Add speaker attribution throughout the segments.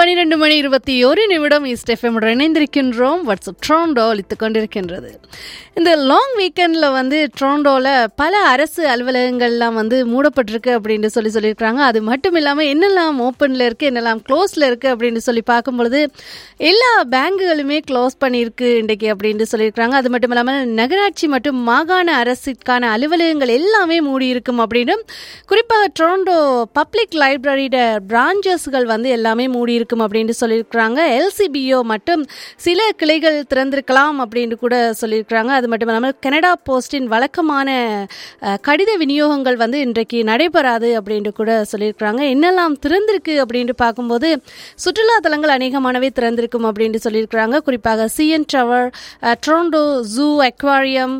Speaker 1: பனிரெண்டு மணி இருபத்தி ஒரு நிமிடம் ஈஸ்ட் எஃப்எம் இணைந்திருக்கின்றோம் வாட்ஸ்அப் ட்ரோண்டோ அளித்து கொண்டிருக்கின்றது இந்த லாங் வீக்கெண்டில் வந்து ட்ரோண்டோவில் பல அரசு அலுவலகங்கள்லாம் வந்து மூடப்பட்டிருக்கு அப்படின்னு சொல்லி சொல்லியிருக்கிறாங்க அது மட்டும் இல்லாமல் என்னெல்லாம் ஓப்பனில் இருக்குது என்னெல்லாம் க்ளோஸில் இருக்குது அப்படின்னு சொல்லி பார்க்கும்பொழுது எல்லா பேங்குகளுமே க்ளோஸ் பண்ணியிருக்கு இன்றைக்கு அப்படின்னு சொல்லியிருக்கிறாங்க அது மட்டும் இல்லாமல் நகராட்சி மற்றும் மாகாண அரசுக்கான அலுவலகங்கள் எல்லாமே மூடி இருக்கும் அப்படின்னு குறிப்பாக ட்ரோண்டோ பப்ளிக் லைப்ரரியோட பிரான்ச்சஸ்கள் வந்து எல்லாமே மூடி இருக்கும் அப்படின்னு சொல்லியிருக்கிறாங்க எல்சிபிஓ மட்டும் சில கிளைகள் திறந்திருக்கலாம் அப்படின்னு கூட சொல்லியிருக்கிறாங்க அது மட்டும் இல்லாமல் கனடா போஸ்டின் வழக்கமான அஹ், கடித விநியோகங்கள் வந்து இன்றைக்கு நடைபெறாது அப்படின்ட்டு கூட சொல்லியிருக்கிறாங்க என்னெல்லாம் திறந்திருக்கு அப்படின்ட்டு பார்க்கும்போது சுற்றுலா தலங்கள் அநேகமானவே திறந்திருக்கும் அப்படின்ட்டு சொல்லியிருக்கிறாங்க குறிப்பாக CN Tower Toronto zoo aquarium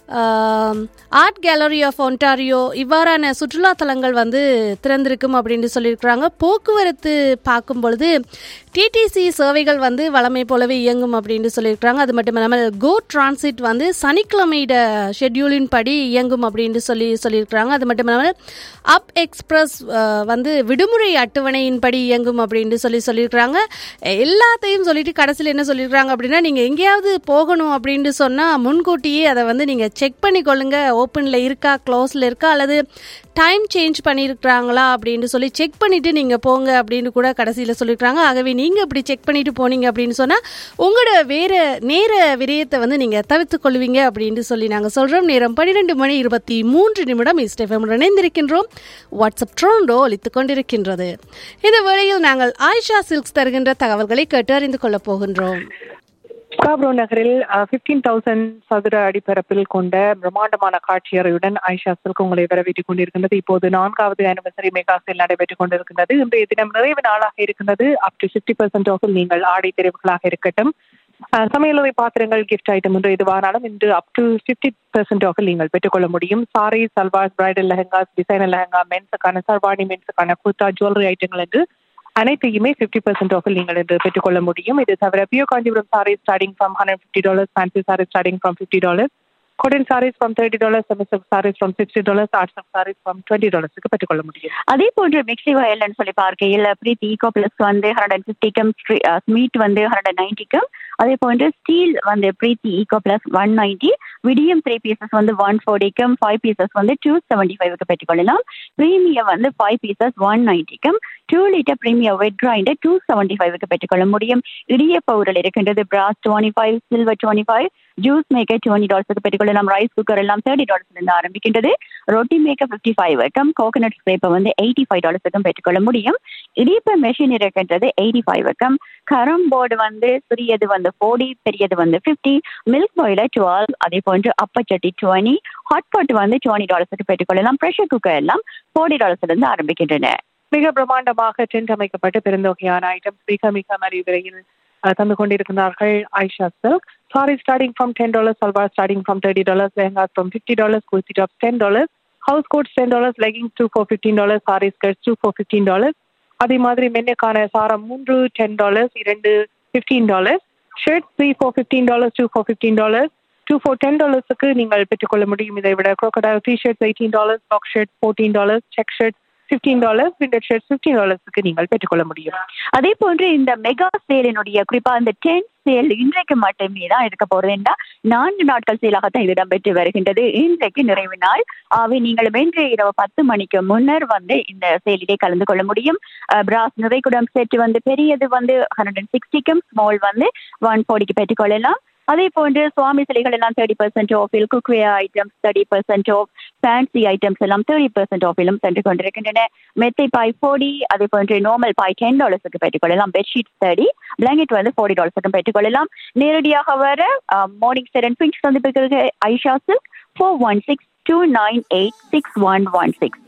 Speaker 1: Art Gallery of Ontario இவ்வாறான சுற்றுலா தலங்கள் வந்து திறந்திருக்கும் அப்படின்னு சொல்லியிருக்கிறாங்க போக்குவரத்து பார்க்கும் பொழுது டிடிசி சேவைகள் வந்து வளமை போலவே இயங்கும் அப்படின்னு சொல்லியிருக்கிறாங்க அது மட்டும் இல்லாமல் கோ டிரான்சிட் வந்து சனிக்கிழமையிட ஷெட்யூலின் படி இயங்கும் அப்படின்னு சொல்லி சொல்லியிருக்கிறாங்க அது மட்டும் இல்லாமல் அப் எக்ஸ்பிரஸ் அஹ், வந்து விடுமுறை அட்டவணையின்படி இயங்கும் அப்படின்னு சொல்லி சொல்லியிருக்கிறாங்க எல்லாத்தையும் சொல்லிட்டு கடைசியில் என்ன சொல்லியிருக்கிறாங்க அப்படின்னா நீங்கள் எங்கேயாவது போகணும் அப்படின்னு சொன்னால் முன்கூட்டியே அதை வந்து நீங்கள் செக் பண்ணிக்கொள்ளுங்க ஓப்பனில் இருக்கா க்ளோஸில் இருக்கா அல்லது டைம் சேஞ்ச் பண்ணியிருக்கிறாங்களா அப்படின்னு சொல்லி செக் பண்ணிவிட்டு நீங்கள் போங்க அப்படின்னு கூட கடைசியில் சொல்லியிருக்கிறாங்க ஆகவே நீங்கள் இப்படி செக் பண்ணிட்டு போனீங்க அப்படின்னு சொன்னால் உங்களோட வேறு நேர விரயத்தை வந்து நீங்கள் தவிர்த்து கொள்வீங்க அப்படின்னு சொல்லி நாங்கள் சொல்கிறோம் நேரம் பன்னிரெண்டு மணி இருபத்தி மூன்று நிமிடம் இஸ்டெஃபம் இணைந்திருக்கின்றோம் வாட்ஸ்அப் ட்ரோண்டோ ஒலித்து கொண்டிருக்கின்றது இந்த வேளையில் நாங்கள் ஆயிஷா சில்க்ஸ் தருகின்ற தகவல்களை கேட்டு அறிந்து கொள்ளப் போகின்றோம்
Speaker 2: ஸ்காப்ரோ நகரில் பிப்டீன் தௌசண்ட் சதுர அடிப்பரப்பில் கொண்ட பிரம்மாண்டமான காட்சியறையுடன் ஐஷா சில்க் உங்களை வரவேற்றுக் கொண்டிருக்கின்றது இப்போது நான்காவது அனிவர்சரி மெகா சேல் நடைபெற்றுக் கொண்டிருக்கின்றது இன்றைய தினம் நிறைவு நாளாக இருக்கின்றது அப் டு பிப்டி பர்சன்ட் ஆஃபில் நீங்கள் ஆடை தெரிவுகளாக இருக்கட்டும் அஹ், சமையலறை பாத்திரங்கள் கிஃப்ட் ஐட்டம் என்று எதுவானாலும் இன்று அப் டு பிப்டி பர்சன்ட் ஆஃபில் நீங்கள் பெற்றுக்கொள்ள முடியும் சாரி சல்வார் பிரைடல் லெஹங்காஸ் டிசைனர் லெஹங்கா மென்ஸுக்கான சர்வாணி மென்ஸுக்கான குர்தா ஜுவல்லரி ஐட்டங்கள் என்று அனைத்தையுமே ஃபிஃப்டி பர்சன்ட் ஆஃபில் நீங்கள் இன்று பெற்றுக்கொள்ள முடியும் இது தவிர பியோ Kanchipuram sari starting from hundred fifty dollars fancy sari starting from fifty dollars cotton saris from thirty dollars semester saris from sixty dollars arts of saris from twenty டாலர்ஸுக்கு பெற்றுக்கொள்ள முடியும்
Speaker 3: அதே போன்று மிக்ஸி வயல்னு சொல்லி பார்க்கையில் பிரீத்தி ஈகோ பிளஸ் வந்து ஹண்ட்ரட் அண்ட் ஃபிஃப்டிக்கும் ஸ்மீட் வந்து ஹண்ட்ரட் அண்ட் நைன்டிக்கும் அதே போன்று ஸ்டீல் வந்து Preethi Eco plus one ninety விடியம் த்ரீ பீசஸ் வந்து ஒன் ஃபோர்டிக்கும் ஃபைவ் பீசஸ் வந்து டூ செவன்டி ஃபைவ்க்கு பெற்றுக்கொள்ளலாம் ப்ரீமியம் வந்து ஃபைவ் பீசஸ் ஒன் நைன்டிக்கும் two litre premium wet grinder two seventy ஃபைவ்க்கு பெற்றுக்கொள்ள முடியும் இடியப்ப உரல் இருக்கின்றது brass twenty five silver twenty five juice maker twenty டாலர்ஸுக்கு பெற்றுக்கொள்ளலாம் ரைஸ் குக்கர் எல்லாம் தேர்ட்டி டாலர்ஸ்ல இருந்து ஆரம்பிக்கின்றது ரொட்டி மேக்கர் ஃபிஃப்டி ஃபைவ் வரைக்கும் கோகனட் ஸ்க்ரேப்பை வந்து எயிட்டி ஃபைவ் டாலர்ஸுக்கும் பெற்றுக்கொள்ள முடியும் இடியப்ப மெஷின் இருக்கின்றது எயிட்டி ஃபைவ் வரைக்கும் கரம் போர்டு வந்து சிறியது வந்து ஃபோர்டி பெரியது வந்து ஃபிஃப்டி மில்க் பாயிலர் டுவெல் அதே போன்று அப்பச்சட்டி டுவெண்ட்டி ஹாட் பாட் வந்து டுவெண்ட்டி டாலர்ஸுக்கு பெற்றுக்கொள்ளலாம் ப்ரெஷர் குக்கர் எல்லாம் ஃபோர்ட்டி டாலர்ஸ்ல இருந்து ஆரம்பிக்கின்றன
Speaker 2: மிக பிரம்மாண்டமாக டென்ட் அமைக்கப்பட்டு பெருந்தொகையான ஐட்டம்ஸ் மிக மிக மலிவு விலையில் அஹ், தந்து கொண்டிருக்கிறார்கள் Aisha silk sari starting from ten dollars salwar starting from thirty dollars lehengas from fifty dollars kurti tops ten dollars house coats ten dollars leggings two four fifteen dollars sari skirts two four fifteen dollars அதே மாதிரி மென்னுக்கான சாரம் மூன்று டென் டாலர்ஸ் இரண்டு fifteen dollars shirt three four fifteen dollars two four fifteen dollars two four ten டாலர்ஸுக்கு நீங்கள் பெற்றுக்கொள்ள முடியும் இதை விட crocodile T shirts eighteen dollars pack shirt fourteen dollars check shirt fifteen dollars printed shirt fifteen டாலர்ஸுக்கு நீங்கள் பெற்றுக்கொள்ள முடியும்
Speaker 3: அதே போன்று இந்த மெகா சேலினுடைய குறிப்பா இந்த டென் சேல் இன்றைக்கு மட்டுமே தான் இருக்க போறதுன்னா நான்கு நாட்கள் சேலாகத்தான் இது இடம்பெற்று வருகின்றது இன்றைக்கு நிறைவு நாள் ஆகவே நீங்கள் இன்று இரவு பத்து மணிக்கு முன்னர் வந்து இந்த சேலிலே கலந்து கொள்ள முடியும் பிராஸ் நிறைகுடம் செட் வந்து பெரியது வந்து ஹண்ட்ரட் அண்ட் சிக்ஸ்டிக்கும் ஸ்மால் வந்து ஒன் ஃபோர்ட்டிக்கு பெற்றுக்கொள்ளலாம் அதே போன்று சுவாமி சிலைகள் எல்லாம் தேர்ட்டி பர்சன்ட் ஆஃபில் cookware items thirty percent off fancy items எல்லாம் தேர்ட்டி பர்சன்ட் ஆஃபிலும் சென்று கொண்டிருக்கின்றன மெத்தை பாய் ஃபோர்டி அதே போன்று நார்மல் பாய் டென் டாலர்ஸுக்கு பெற்றுக்கொள்ளலாம் பெட்ஷீட் தேர்ட்டி பிளாங்கெட் வந்து ஃபோர்ட்டி டாலர்ஸுக்கும் பெற்றுக்கொள்ளலாம் நேரடியாக வர மார்னிங் செரன் பிங்க் சந்திப்புகளுக்கு Aisha silk four one six two nine eight six one one six